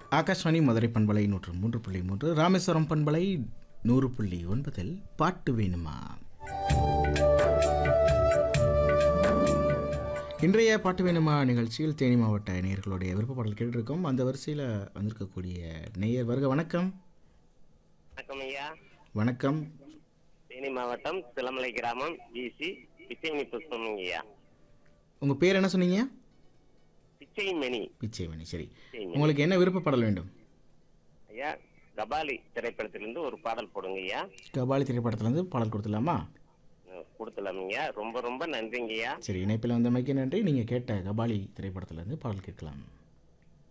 ஆகாஷ்வாணி மதுரை பண்பலை நூற்று மூன்று புள்ளி மூன்று ராமேஸ்வரம் பண்பலை நூறு புள்ளி ஒன்பதில் பாட்டு வேணுமா இன்றைய பாட்டு வேணுமா நிகழ்ச்சியில் தேனி மாவட்ட நேயர்களுடைய விருப்ப பாடல் கேட்டிருக்கோம் அந்த வரிசையில் வந்திருக்கக்கூடிய நேயர் வருக வணக்கம் வணக்கம் ஐயா வணக்கம் தேனி மாவட்டம் சிலமலை கிராமம் பிசி பிச்சைமணி புஷ்பம் ஐயா உங்கள் பேர் என்ன சொன்னீங்க பிச்சைமணி பிச்சைமணி சரி பிச்சைமணி உங்களுக்கு என்ன விருப்ப பாடல் வேண்டும் ஐயா கபாலி திரைப்படத்திலிருந்து ஒரு பாடல் போடுங்க ஐயா கபாலி திரைப்படத்துலேருந்து பாடல் கொடுத்துடலாமா கொடுத்துலாம் ஐயா ரொம்ப ரொம்ப நன்றிங்க ஐயா சரி இணைப்பில் வந்தமைக்கு நன்றி நீங்கள் கேட்ட கபாலி திரைப்படத்துலேருந்து பாடல் கேட்கலாம்